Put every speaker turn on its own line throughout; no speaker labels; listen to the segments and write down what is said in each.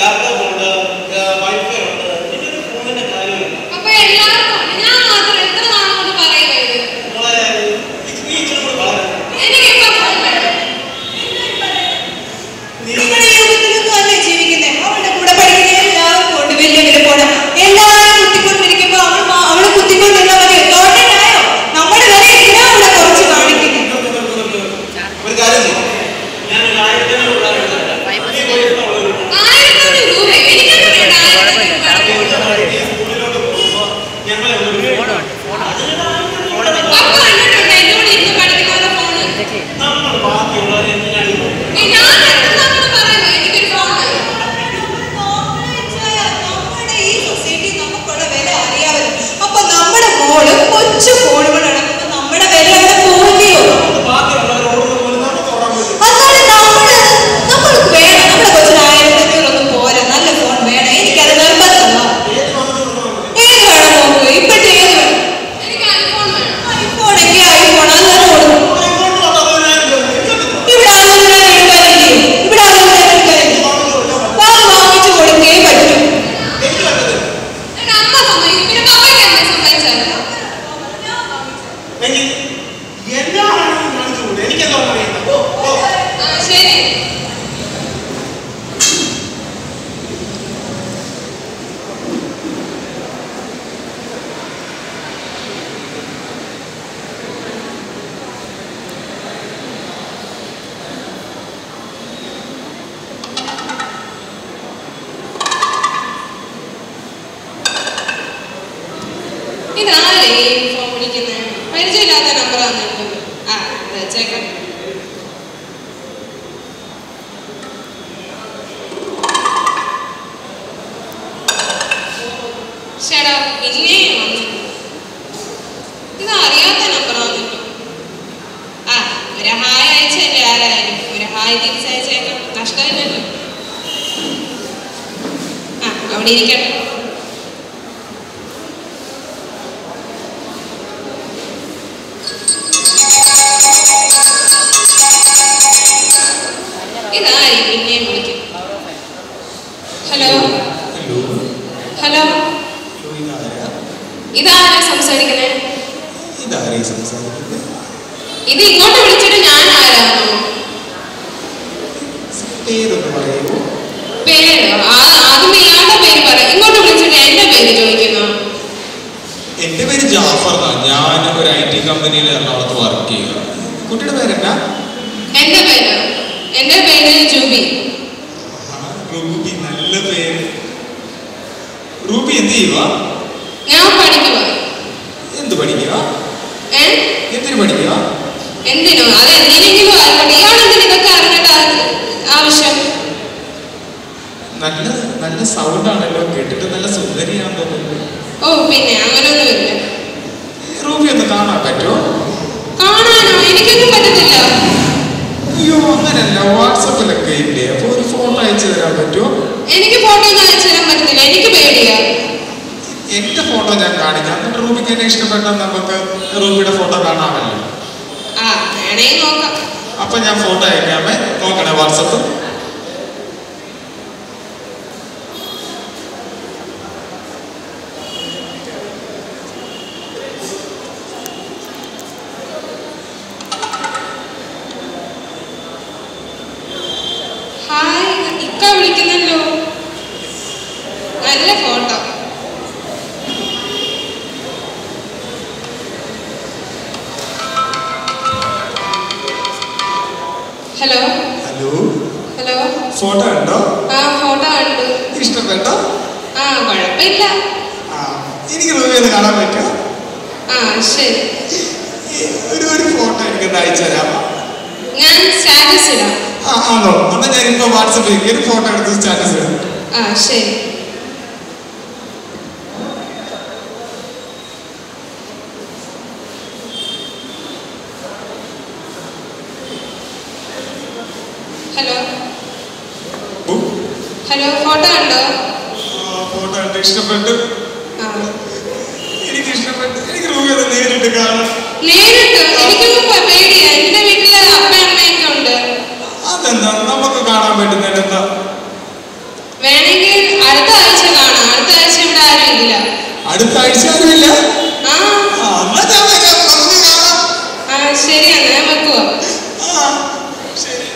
Laptop ഉണ്ട് wifi ഉണ്ട് ഇതിന്റെ ഫോണിന്റെ കാര്യമില്ല
അപ്പൊ എല്ലാവർക്കും ഉണ്ട്. ഞാൻ മാത്രം എത്ര നാളോട് പറയുക ഇത്
മോളെ നീ ഇച്ചിരി കൂടെ വളരെ
എനിക്കിപ്പോ ഫോൺ വേണം
നിങ്ങളുടെ യുഗത്തിലൊന്നും അല്ലേ ജീവിക്കുന്നേ അവളുടെ കൂടെ പഠിക്കുന്ന എല്ലാവർക്കും ഉണ്ട് വലിയ വലിയ പോണം എല്ലാവരും കുത്തിക്കൊണ്ടിരിക്കുമ്പോ അവൾ മാ- അവള് കുത്തിക്കൊണ്ടിരുന്ന മതി ഗവൺമെന്റായോ നമ്മുടെ വരെ എന്തിനാ അവളെ കുറച്ച് കാണിക്കുന്നത്
ഒരു കാര്യം ചെയ്യും ഞാൻ ഒരു ആയിരത്തി അഞ്ഞൂറ് രൂപ എടുത്തിട്ട് നീ പോയി ഇരുന്ന് അവളെ ഒരു
ആയിരത്തഞ്ഞൂറ് രൂപ എനിക്കൊന്നും വേണ്ട ആയിരത്തഞ്ഞൂറ് രൂപ
സ്കൂളിലോട്ട് പോകുമ്പോ ഞങ്ങളെ ഒരു
പപ്പ കണ്ടിട്ടുണ്ട് എന്നോട് ഇരുന്ന് പഠിക്കുന്ന ഫോണ്
നമ്മൾ ബാക്കിയുള്ളവരെ എന്തിനാണ് ഈ നോക്കുന്നത്?
ഏയ് ഞാൻ എത്ര നാളോട് പറയുക എനിക്കൊരു ഫോൺ വേണം
നമ്മുടെ ഈ സൊസൈറ്റി നമുക്കുള്ള വില അറിയാമല്ലോ അപ്പൊ നമ്മുടെ മോള് കൊച്ചു ഫോണുകൾ നടക്കുമ്പോ നമ്മുടെ വില അവിടെ പോവില്ലയോ
ബാക്കിയുള്ളവർ ഓടുന്ന പോലെ നമുക്ക് ഓടാൻ പറ്റും
അതാണ് നമ്മള് നമ്മൾക്ക് വേണം നമ്മുടെ കൊച്ചിന് ആയിരത്തി അഞ്ഞൂറൊന്നും പോരാ നല്ല ഫോൺ വേണം എനിക്കത് നിർബന്ധമല്ല
ഏത് വന്നു കൊടുക്കണം
ഏത് വേണം നോക്കൂ ഇപ്പോഴത്തെ ഏത് വേണം
എനിക്ക് ഐഫോൺ വേണം
ഐഫോൺ എങ്കിൽ ഐഫോൺ അതാണ് കൊടുക്കും
ഇങ്ങോട്ട് വന്ന് അറുപതിനായിരം രൂപ ഇങ്ങോട്ട്
ഇവിടെ അതൊന്നും എടുക്കാനില്ലേ ഇവിടെ അതൊന്നും എടുക്കാനില്ലേ അത് വാങ്ങിച്ചു കൊടുക്കേ പറ്റൂ
എനിക്ക് വേണ്ടത്
എന്റെ അമ്മ സമ്മതിക്കും പിന്നെ പപ്പയ്ക്ക് എന്നെ സമ്മതിച്ചാൽ
എങ്കിൽ എന്നാണെങ്കിലും കാണിച്ചുകൂടെ എനിക്കെന്തോ അറിയുന്നത് ഓ ഓ
ആ ശരി ഇതാരേ ഈ ഫോൺ വിളിക്കുന്നത് പരിചയമില്ലാത്ത നമ്പർ തന്നിട്ടുണ്ട് ആ ഇത് വെച്ചേക്കാം ചേട്ടാ പിന്നെ വന്നു ഇത് അറിയാത്ത നമ്പർ വന്നിട്ടു ആ ഒരു ഹായ് അയച്ചല്ലേ ആരായാലും ഒരു ഹായ് തിരിച്ചയച്ചേക്കാം നഷ്ടമില്ലല്ലോ ആ അവിടെ ഇരിക്കട്ടെ ഇതായി പിന്നെയും വിളിക്കും ഹലോ ഹലോ ഇതാരാ സംസാരിക്കണേ
ഇതാരേ സംസാരിക്കുന്നത്
ഇത് ഇങ്ങോട്ട് വിളിച്ചിട്ട് ഞാൻ ആരാണോ
പേരൊന്ന് പറയുമോ
പേരോ ആ ആദ്യം ഇയാളുടെ പേര് പറ ഇങ്ങോട്ട് വിളിച്ചിട്ട് എന്റെ പേര് ചോദിക്കുന്നു
എന്റെ പേര് ജാഫർ എന്നാ ഞാൻ ഒരു ഐ ടി കമ്പനിയിൽ എറണാകുളത്ത് വർക്ക് ചെയ്യുക കുട്ടിയുടെ പേരെന്നാ
എന്റെ പേര് എന്റെ പേര് ജൂബി
റൂബി നല്ല പേര് റൂബി എന്ത് ചെയ്യുക
ഞാൻ പഠിക്കുക
എന്ത് പഠിക്കുക
ഏ
എന്തിനു പഠിക്കുക
എന്തിനോ അത് എന്തിനെങ്കിലും ആയിക്കോട്ടെ ഇയാൾ എന്തിനു ഇതൊക്കെ അറിഞ്ഞിട്ട് ആ- ആവശ്യം
നല്ല നല്ല സൗണ്ട് ആണല്ലോ കേട്ടിട്ട് നല്ല സുന്ദരിയാണെന്ന് തോന്നുന്നു
ഓ പിന്നെ അങ്ങനൊന്നുമില്ല
റൂബി ഒന്ന് കാണാൻ പറ്റുമോ
കാണാനോ എനിക്കൊന്നും പറ്റത്തില്ല
അയ്യോ അങ്ങനല്ല വാട്സപ്പിലൊക്കെ ഇല്ലേ അപ്പൊ ഒരു ഫോട്ടോ അയച്ചു തരാൻ പറ്റുമോ
എനിക്ക് ഫോട്ടോ ഒന്നും അയച്ചു തരാൻ പറ്റത്തില്ല എനിക്ക് പേടിയാ
എന്റെ ഫോട്ടോ ഞാൻ കാണിക്കാം എന്നിട്ട് റൂബിക്ക് എന്നെ ഇഷ്ടപ്പെട്ടാൽ നമുക്ക് റൂബിയുടെ ഫോട്ടോ കാണാമല്ലോ
ആ വേണമെങ്കിൽ നോക്കാം
അപ്പൊ ഞാൻ ഫോട്ടോ അയക്കാമേ നോക്കണേ വാട്സപ്പ്
ഹായ് ഇക്ക വിളിക്കുന്നല്ലോ നല്ല photo hello
hello
hello
photo ഉണ്ടോ
ആ ഫോട്ടോ കണ്ടു
ഇഷ്ടപ്പെട്ടോ
ആ കുഴപ്പമില്ല
ആ എനിക്ക് റൂബി ഒന്ന് കാണാൻ പറ്റുമോ
ആ ശരി
ഈ ഒരു ഒരു ഫോട്ടോ എനിക്കൊന്ന് അയച്ചു തരാമോ
ഞാൻ സ്റ്റാറ്റസ് ഇടാം
ആ ആണോ എന്നാ ഞാൻ ഇപ്പൊ വാട്സപ്പിൽ ഒരു ഫോട്ടോ എടുത്ത് സ്റ്റാറ്റസ് ഇടാം
ആ ശരി ഹലോ
ഓ,
ഹലോ ഫോട്ടോ കണ്ടോ
ആ ഫോട്ടോ കണ്ട് ഇഷ്ടപ്പെട്ടു
ആ
എനിക്ക് ഇഷ്ടപ്പെട്ടു എനിക്ക് റൂബി ഒന്ന് നേരിട്ട് കാണാം
നേരിട്ട് എനിക്കൊന്നും പ- പേടിയാ എന്റെ വീട്ടില് അപ്പയും അമ്മയൊക്കെ ഉണ്ട്
അതെന്താ നമുക്ക് കാണാൻ പറ്റുന്നതിന് എന്താ
വേണമെങ്കിൽ ആഴ്ച ഇവിടെ ആരും ഇല്ല
അടുത്ത ആഴ്ച ആരുമില്ല
ആ
ആ, എന്നാ ഞാൻ വരാം. നമുക്ക് കാണാം.
ആ ശരിയാണ് ഞാൻ വെക്കുവാ
ആ, ശരി.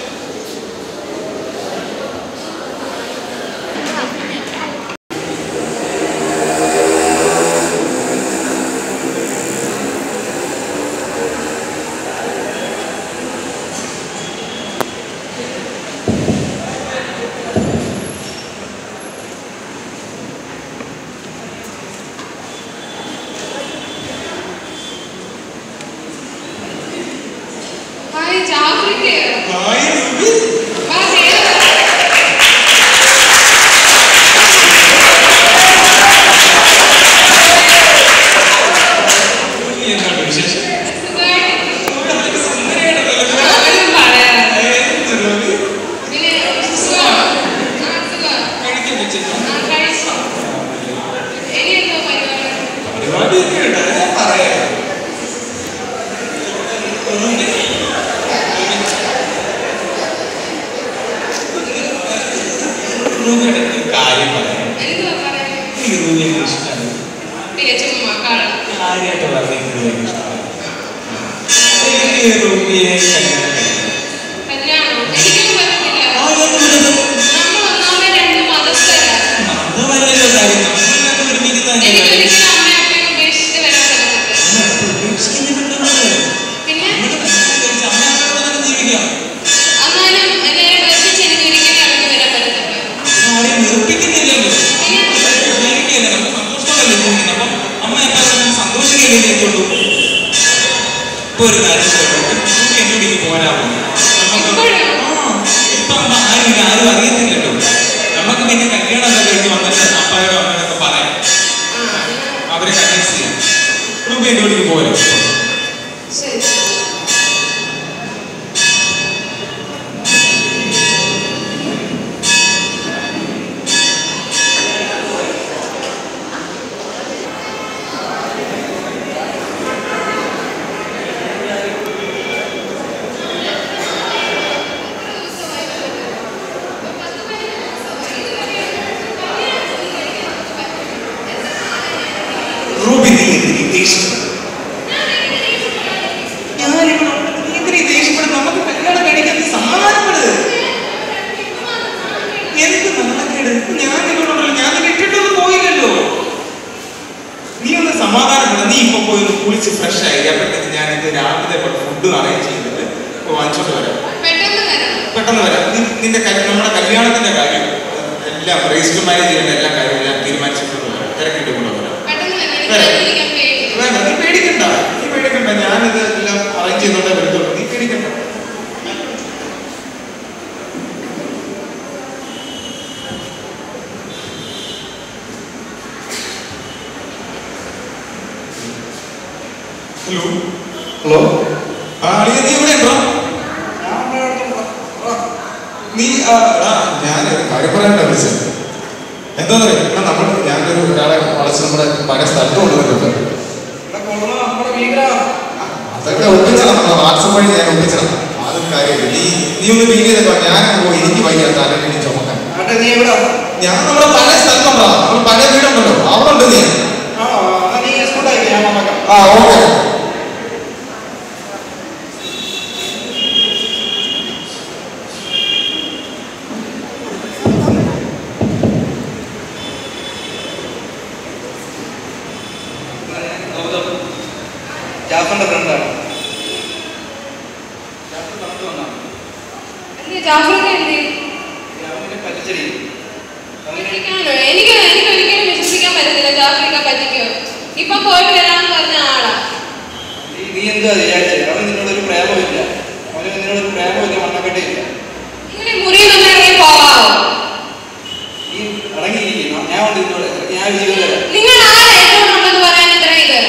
ഹായ് ജാഫ്രിക്ക്
ഹായ് രൂപി.
വാ കേറ്.
രൂപി, എന്താണ് വിശേഷം?
സുഖമായിട്ട്
ഇവിടെ സുന്ദരിയായിട്ടല്ലേ?
അതൊന്നും പറയാതെ
എന്ത് രൂപി?
പിന്നെ സുഖമാണോ ആ സുഖം
കഴിക്കാൻ വെച്ചേച്ചോ?
ആ കഴിച്ചോ ഇനി എന്തോ പരിപാടി
പരിപാടിയൊക്കെ ഉണ്ട് അത് ഞാൻ പറയാം രൂപി. രൂപിയുടെ ഒരു കാര്യം പറയാം
എന്തുവാ പറയാൻ
എനിക്ക് രൂപിയെ ഇഷ്ടമാണ്
പിന്നെ ചുമ്മാ കാണാം
കാര്യമായിട്ട് പറഞ്ഞ രൂപിയെ ഇഷ്ടമാണ് എനിക്ക് രൂപിയെ കല്യാണം കഴിക്കണം
കല്യാണം എനിക്കൊന്നും പറ്റത്തില്ല
ആ, എന്ത് വിടുന്നു?
നമ്മൾ ഒന്നാമത് രണ്ട് മതസ്ഥരാണ്
അതല്ലല്ലോ കാര്യം നമ്മളെല്ലാം ഒരുമിക്കുന്നതല്ലേ കാര്യം.
എനിക്കൊരിക്കലും അമ്മ അപ്പയും ഉപേക്ഷിച്ചിട്ട് വരാൻ പറ്റത്തില്ല
നമ്മൾ ഉപേക്ഷിക്കുന്നില്ലെന്നുള്ളത്.
പിന്നെ
നമ്മുടെ കല്യാണം കഴിച്ച് അമ്മയോടൊപ്പം തന്നെ ജീവിക്കാം.
എന്നാലും എല്ലാവരും വെറുപ്പിച്ച് എനിക്ക് ഒരിക്കലും ഇറങ്ങി വരാൻ പറ്റത്തില്ല
ആരെയും വെറുപ്പിക്കുന്നില്ലല്ലോ.
പിന്നെ
ജീവിക്കുകയല്ലേ, നമുക്ക് സന്തോഷത്തോടെയല്ലേ ജീവിക്കുന്നത്. അപ്പം അമ്മയൊക്കെ അതിന് സന്തോഷിക്കുകയല്ലേ ചെയ്യത്തുള്ളൂ. ഇപ്പൊ ഒരു കാര്യം ചെയ്യട്ടെ. നമുക്ക് എന്നോട് ഇനി പോരാമോ? നമുക്ക്
ഇപ്പോഴോ?
ആ, ഇപ്പൊ അമ്മ ആരുമില്ല, ആരും അറിയത്തില്ലല്ലോ. നമുക്ക് പിന്നെ കല്യാണമൊക്കെ കഴിഞ്ഞ് വന്നിട്ട് അപ്പായോടും അമ്മയോടൊക്കെ പറയാം
ആ എന്നാ
അവരെ കൺവിൻസ് ചെയ്യാം രൂപ എന്നോട് ഇനി പോരാ
ശരി
റൂബി നീ എന്തിനീ ദേഷ്യപ്പെടുന്നത്? ഞാനിവിടെ ഉണ്ട്. നീ എന്തിനീ ദേഷ്യപ്പെടുന്നത്? നമുക്ക് കല്യാണം കഴിക്കാൻ നീ സമാധാനപ്പെട്. എന്ത് നാണക്കേട്? ഞാൻ ഇവിടെ ഉണ്ടല്ലോ. ഞാൻ നിന്നെ ഇട്ടിട്ടൊന്നും പോയില്ലല്ലോ. നീ ഒന്ന് സമാധാനപ്പെട നീ ഇപ്പൊ പോയി ഒന്ന് കുളിച്ച് ഫ്രഷ് ആയി അപ്പോഴത്തേക്ക് ഞാൻ ഇത് രാവിലെ ഫുഡ് അറേഞ്ച് ചെയ്തിട്ട് ഇപ്പൊ വാങ്ങിച്ചോണ്ട് വരാം
പെട്ടെന്ന് വരാം
പെട്ടെന്ന് വരാം നീ- നിന്റെ കല്യ- നമ്മുടെ കല്യാണത്തിന്റെ കാര്യം എല്ലാം രജിസ്റ്റർ മാരേജ് ചെയ്യേണ്ട എല്ലാ കാര്യവും ഞാൻ തീരുമാനിച്ചിട്ടുണ്ട് വരാം തിരക്കിട്ട് കൊണ്ടുവരാം
പെട്ടെന്ന് വരാം എനിക്ക്
വരാം.
വന്നിരിക്കാൻ പേടി
വേണ്ട നീ പേടിക്കണ്ട നീ പേടിക്കണ്ട ഞാനിത് എല്ലാം അറേഞ്ച് ചെയ്യുന്നുണ്ടേ വരത്തുള്ളൂ നീ പേടിക്കണ്ട ഹലോ
ഹലോ
ആ അളിയ നീ ഇവിടെ ഉണ്ടോ നീ ആ, ആ, ഞാൻ ഒരു കാര്യം പറയാനാ വിളിച്ചത് എന്താ പറയാ നമ്മൾ ഞാനൊരു ഒരാളെ വളച്ച് നമ്മുടെ പല സ്ഥലത്ത് കൊണ്ടുവന്നിട്ടുണ്ട് അതൊക്കെ ഒപ്പിച്ചണം നമ്മുടെ വാട്സപ്പ് വഴി ഞാൻ ഒപ്പിച്ചണം അതൊരു കാര്യമില്ല നീ നീ ഒന്ന് വീട് ചെയ്തോ ഞാൻ പോയി എനിക്ക് വയ്യ തലയിൽ എനിക്ക് ചുമക്കാൻ
നീ എവിടെ
ഞാൻ നമ്മുടെ പല സ്ഥലത്തുണ്ടോ നമ്മൾ പല വീടുണ്ടല്ലോ അവിടെ ഉണ്ട് നീ
ആണോ എന്നാ നീ എസ്കോട്ട് ആയി ഞാൻ വന്നേക്കാം
ആ ഓക്കെ
ജാഫറിന്റെ ഫ്രണ്ടാണ്
എന്ത് ജാഫ്രിക്ക എന്ത്
അവനെ പറ്റിച്ചടി
പറ്റിക്കാനോ എനിക്ക് എനിക്ക് ഒരിക്കലും വിശ്വസിക്കാൻ പറ്റത്തില്ല ജാഫ്രിക്ക പറ്റിക്കോ ഇപ്പൊ പോയി വരാന്ന് പറഞ്ഞ ആളാ
നീ- നീ എന്താ വിചാരിച്ചത് അവൻ നിന്നോടൊരു പ്രേമമില്ല അവന് നിന്നോടൊരു പ്രേമമില്ല മണ്ണക്കെട്ടില്ല
നിങ്ങളുടെ മുറിയിൽ നിന്ന് ഇറങ്ങി പോവാമോ
നീ അടങ്ങിയിരിക്കുന്നു ഞാൻ ഉണ്ട് നിന്നോട് ഞാൻ ഒരു ജീവൻ തരാം
നിങ്ങൾ ആരാ എന്നോട് ഉണ്ടെന്ന് പറയാൻ ഇത്ര ഇത്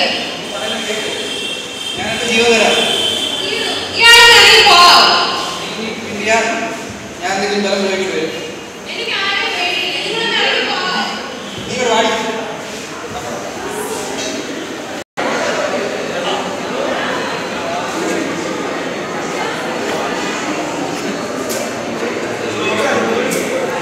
ഞാൻ ഒരു ജീവൻ തരാം
ഇയാളെ ഇറങ്ങി പോവാം
നീ- നീ- ഞാൻ ഞാൻ എന്തെങ്കിലും ബലം പ്രയോഗിക്കേണ്ടി വരും
എനിക്ക് ആരെയും പേടിയില്ല നിങ്ങൾ ഇറങ്ങി പോവാം
നീ ഒരു വാടി
ആ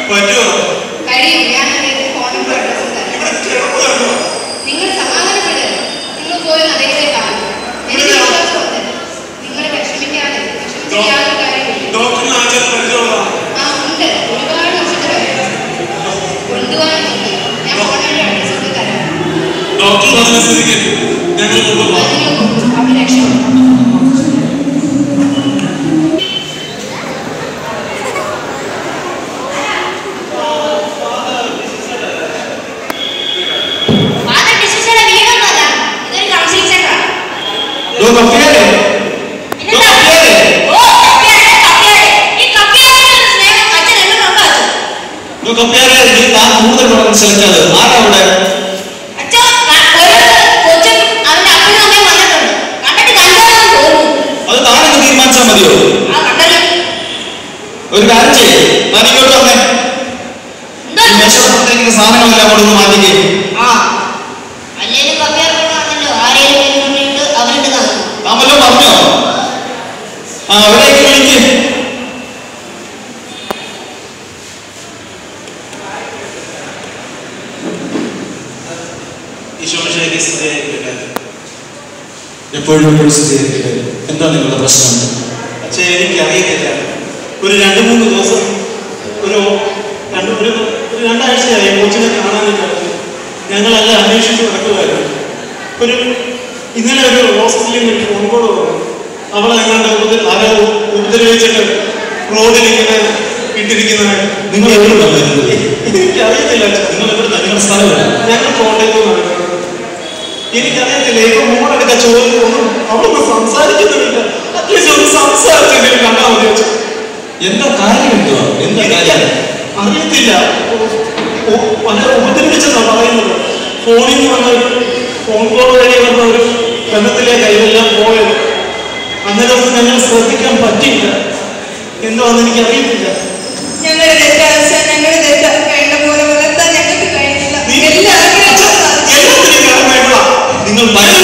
പറ്റുമോ
കഴിയും ഞാൻ അദ്ദേഹത്തിന് ഫോൺ നമ്പർ അഡ്രസ്സും തരാം
ഇവിടെ കിടന്നു കിടന്നു
നിങ്ങൾ സമാധാനപ്പെടരുത് നിങ്ങൾ പോയി അദ്ദേഹത്തെ കാണും എനിക്ക് വിശ്വാസമുണ്ട് നിങ്ങൾ വിഷമിക്കാതെ വിഷമിച്ചിട്ട് യാതൊരു കാര്യമില്ല
ഡോക്ടറിന് ആചാരം പരിചയമുള്ളതാണ്
ആ ഉണ്ട് ഒരുപാട് വർഷത്തെ കൊണ്ടുപോകാനുണ്ട് ഞാൻ ഫോൺ നമ്പർ അഡ്രസ്സൊക്കെ തരാം
ഡോക്ടർ പറഞ്ഞ സ്ഥിതിക്ക് ഞങ്ങൾ കൊണ്ടുപോകാം
അത് നിങ്ങൾ കൊണ്ടുപോകും അവിടെ രക്ഷപ്പെടും
ഫാദർ ഡിസിഷയുടെ വീടൊന്നുമല്ല ഇതൊരു കൗൺസിലിംഗ് സെന്ററാണ്
ഡോ കപ്പിയാരെ ഡോ കപ്പിയാരെ
ഓ കപ്പിയാരെ കപ്പിയാരെ ഈ കപ്പിയാരെ സ്നേഹം അച്ഛൻ എന്നോടുണ്ടോ അച്ഛൻ
ഡോ കപ്പിയാരെ നീ താൻ കൂടുതൽ പഠനം ശ്രമിക്കാതെ ആരാ അവിടെ
അച്ഛൻ ഒരു കൊച്ചും അവന്റെ അപ്പനും അമ്മയും വന്നിട്ടുണ്ട് കണ്ടിട്ട് കണ്ടോന്ന് തോന്നുന്നു
അത് താനൊക്കെ തീരുമാനിച്ചാൽ മതിയോ
ആ കണ്ടല്ലോ
ഒരു കാര്യം ചെയ്യേ താൻ ഇങ്ങോട്ട് വന്നേ
എന്തോ
ഈ മേശപ്പുറത്തേക്ക് സാധനങ്ങളെല്ലാം കൂടെ ഒന്ന് മാറ്റിക്കേ
ആ അല്ലേലും കപ്പിയാർ കൊണ്ടാണല്ലോ ആരെയും കൊണ്ടിട്ട് അവരുടെ കാണും
താൻ വല്ലതും പറഞ്ഞോ ആ അവരേക്ക് വിളിക്ക്
ഈശോമിശേക്ക് സ്ഥിതിയായിരിക്കട്ടെ
എപ്പോഴും എപ്പോഴും സ്ഥിരീകരിക്കട്ടെ എന്താ നിങ്ങളുടെ പ്രശ്നം
പക്ഷേ എനിക്കറിയത്തില്ല ഒരു രണ്ട് മൂന്ന് ദിവസം ഒരു രണ്ട് ഒരു ഒരു രണ്ടാഴ്ചയായി കൊച്ചിനെ കാണാനില്ല ഞങ്ങളെല്ലാം അന്വേഷിച്ച് നടക്കുമായിരുന്നു ഒരു ഇന്നലെ ഒരു ഹോസ്പിറ്റലിൽ നിന്ന് ഒരു ഫോൺ കോൾ വന്നു അവളെ എങ്ങാണ്ട് ഉപദ്ര- ആരോ ഉപദ്രവിച്ചിട്ട് റോഡിൽ ഇങ്ങനെ ഇട്ടിരിക്കുന്ന
നിങ്ങൾ എവിടെ വരുന്നത്
എനിക്കറിയത്തില്ല അച്ഛാ.
നിങ്ങൾ എവിടെ നിങ്ങളുടെ സ്ഥലം എവിടെ?
ഞങ്ങൾ കോട്ടയത്ത് നിന്നാണ് എനിക്കറിയത്തില്ല ഇപ്പൊ മോളെടുക്ക ചോദ്യം ഒന്നും അവളൊന്നും സംസാരിക്കുന്നുമില്ല അറ്റ്ലീസ്റ്റ് ഒന്ന് സംസാരിച്ചെങ്കിലും കണ്ടാൽ മതി അച്ഛാ.
എന്താ കാര്യം എന്തുവാ എന്താ കാര്യം
അറിയത്തില്ല ഒ- വളരെ ഉപദ്രവിച്ചെന്നാ പറയുന്നത് ഫോണിൽ നിന്ന് വന്ന ഒരു ഫോൺ കോൾ വഴി വന്ന ഒരു ബന്ധത്തിലെ കയ്യിലെല്ലാം പോയത് അന്നേരം ഞങ്ങൾ ശ്രദ്ധിക്കാൻ പറ്റിയില്ല എന്താണെന്ന് എനിക്ക് അറിയത്തില്ല
ഞങ്ങളുടെ തെറ്റാഴ്ച ഞങ്ങളുടെ തെറ്റ വേണ്ട പോലെ വളർത്താൻ ഞങ്ങൾക്ക് കഴിഞ്ഞില്ല എല്ലാ ആഗ്രഹങ്ങളും സാധിച്ചു.
എല്ലാത്തിനും കാരണം വേണ്ട
നിങ്ങൾ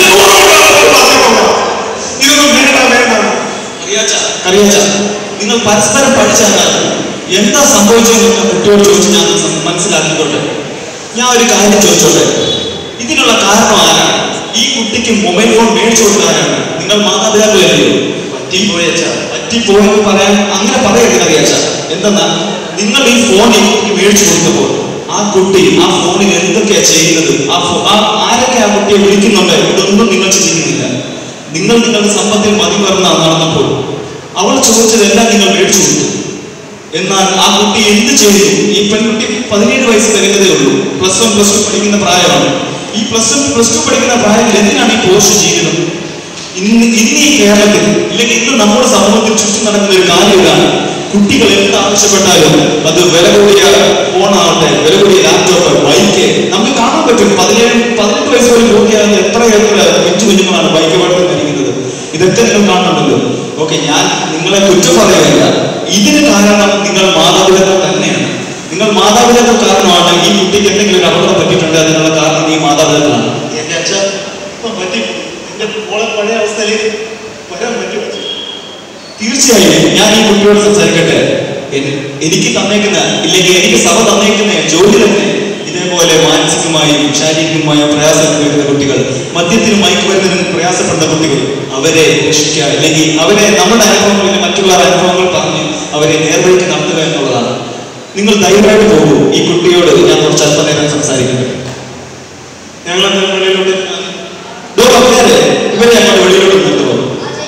ഇതൊന്നും വേണ്ട വേണ്ട
അറിയാച്ച അറിയാച്ച നിങ്ങൾ പരസ്പരം പഠിച്ചാൽ എന്താ സംഭവിച്ചതെന്ന് നിങ്ങൾ കുട്ടിയോട് ചോദിച്ച് ഞാൻ സം- മനസ്സിലാക്കിക്കോട്ടെ ഞാൻ ഒരു കാര്യം ചോദിച്ചോട്ടെ ഇതിനുള്ള കാരണം ആരാണ് ഈ കുട്ടിക്ക് മൊബൈൽ ഫോൺ മേടിച്ചു കൊടുക്കാനാണ് നിങ്ങൾ മാതാപിതാക്കളല്ലയോ പറ്റിപ്പോയച്ച പറ്റിപ്പോയെന്ന് പറയാൻ അങ്ങനെ പറയരുത് അറിയാച്ച എന്തെന്നാ നിങ്ങൾ ഈ ഫോൺ ഈ കുട്ടിക്ക് മേടിച്ചു കൊടുത്തപ്പോൾ ആ കുട്ടി ആ ഫോണിൽ എന്തൊക്കെയാ ചെയ്യുന്നത് ആ ഫോ- ആ ആരൊക്കെ ആ കുട്ടിയെ വിളിക്കുന്നുണ്ട് ഇതൊന്നും നിങ്ങൾ ചിന്തിക്കുന്നില്ല നിങ്ങൾ നിങ്ങളുടെ സമ്പത്തിൽ മതിമറന്ന നടന്നപ്പോൾ അവൾ ചോദിച്ചതെല്ലാം നിങ്ങൾ മേടിച്ചു കൊടുത്തു എന്നാൽ ആ കുട്ടി എന്ത് ചെയ്തു ഈ പെൺകുട്ടി പതിനേഴ് വയസ്സ് തികഞ്ഞതേ ഉള്ളൂ പ്ലസ് വൺ പ്ലസ് ടു പഠിക്കുന്ന പ്രായമാണ് ഈ പ്ലസ് വൺ പ്ലസ് ടു പഠിക്കുന്ന പ്രായത്തിൽ എന്തിനാണ് ഈ പോസ്റ്റ് ജീവിതം ഇന്ന് ഇന്ന് ഈ കേരളത്തിൽ ഇല്ലെങ്കിൽ ഇന്ന് നമ്മുടെ സമൂഹത്തിൽ ചുറ്റും നടക്കുന്ന ഒരു കാര്യം ഇതാണ് കുട്ടികൾ എന്ത് ആവശ്യപ്പെട്ടാലും അത് വില കൂടിയ ഫോണാവട്ടെ വില കൂടിയ ലാപ്ടോപ്പ് ബൈക്ക് നമുക്ക് കാണാൻ പറ്റും പതിനേഴ് പതിനെട്ട് വയസ്സ് പോലും പൂർത്തിയാകുന്ന എത്ര എത്ര കൊച്ചു കുഞ്ഞുങ്ങളാണ് ബൈക്ക് പഠിത്തം ഇതൊക്കെ നിങ്ങൾ കാണുന്നുണ്ടല്ലോ ഓക്കെ ഞാൻ നിങ്ങളെ കുറ്റം പറയുകയല്ല ഇതിന് കാരണം നിങ്ങൾ മാതാപിതാക്കൾ തന്നെയാണ് നിങ്ങൾ മാതാപിതാക്കൾ കാരണമാണ് ഈ കുട്ടിക്ക് എന്തെങ്കിലും ഒരു അപകടം പറ്റിയിട്ടുണ്ട് അതിനുള്ള കാരണം ഈ മാതാപിതാക്കളാണ്
എന്റെ അച്ഛ ഇപ്പം പറ്റി എന്റെ മോളെ പഴയ അവസ്ഥയിലേക്ക് വരാൻ പറ്റും അച്ഛാ.
തീർച്ചയായും ഞാൻ ഈ കുട്ടിയോട് സംസാരിക്കട്ടെ എൻ- എനിക്ക് തന്നേക്കുന്ന ഇല്ലെങ്കിൽ എനിക്ക് സഭ തന്നേക്കുന്ന ജോലി തന്നെ ഇതേപോലെ മാനസികമായും ശാരീരികമായും പ്രയാസം അനുഭവിക്കുന്ന കുട്ടികൾ മദ്യത്തിനും മയക്കുമരുന്നിനും പ്രയാസപ്പെടുന്ന കുട്ടികൾ അവരെ രക്ഷിക്കുക അല്ലെങ്കിൽ അവരെ നമ്മുടെ അനുഭവങ്ങളിൽ മറ്റുള്ള അനുഭവങ്ങൾ പറഞ്ഞ് അവരെ നേർവഴിക്ക് നടത്തുക എന്നുള്ളതാണ് നിങ്ങൾ ധൈര്യമായിട്ട് പോകൂ ഈ കുട്ടിയോട് ഞാൻ കുറച്ച് അല്പനേരം സംസാരിക്കട്ടെ
ഞങ്ങൾ അന്നേരം വെളിയിലോട്ട്
ഡോ കപ്പേരെ ഇവരെ ഞങ്ങൾ വെളിയിലോട്ട് കൊണ്ടുപോകും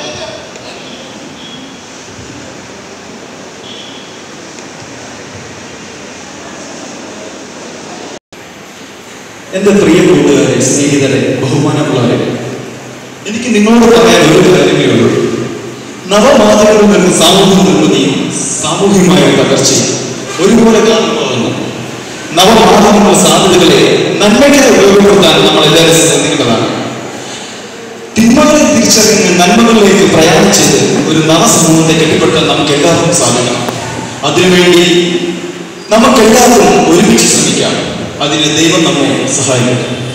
എന്റെ പ്രിയ കൂട്ടുകാരെ സ്നേഹിതരെ ബഹുമാനമുള്ളവരെ എനിക്ക് നിങ്ങളോട് പറയാൻ ഒരു കാര്യമേ ഉള്ളൂ നവമാതൃകളിൽ നിന്ന് സാമൂഹിക നിർമ്മിതിയും സാമൂഹികമായ തകർച്ചയും ഒരുപോലെ കാണുമ്പോഴാണ് നവമാതൃകങ്ങളുടെ സാധ്യതകളെ നന്മയ്ക്കായി ഉപയോഗപ്പെടുത്താൻ നമ്മൾ എല്ലാവരും ശ്രദ്ധിക്കേണ്ടതാണ് തിന്മകളെ തിരിച്ചറിഞ്ഞ് നന്മകളിലേക്ക് പ്രയാണിച്ച് ഒരു നവസമൂഹത്തെ കെട്ടിപ്പടുത്താൻ നമുക്ക് എല്ലാവർക്കും സാധിക്കണം അതിനുവേണ്ടി നമുക്കെല്ലാവർക്കും ഒരുമിച്ച് ശ്രമിക്കാം അതിന് ദൈവം നമ്മെ സഹായിക്കട്ടെ